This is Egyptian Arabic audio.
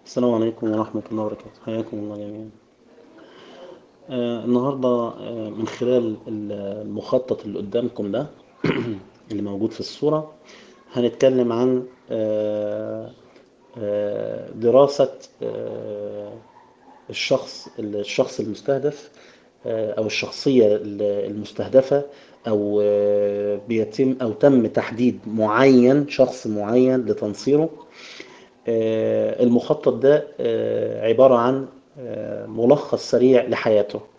السلام عليكم ورحمة الله وبركاته حياكم الله جميعا آه النهاردة آه من خلال المخطط اللي قدامكم ده اللي موجود في الصورة هنتكلم عن آه آه دراسة آه الشخص الشخص المستهدف آه أو الشخصية المستهدفة أو آه بيتم أو تم تحديد معين شخص معين لتنصيره المخطط ده عبارة عن ملخص سريع لحياته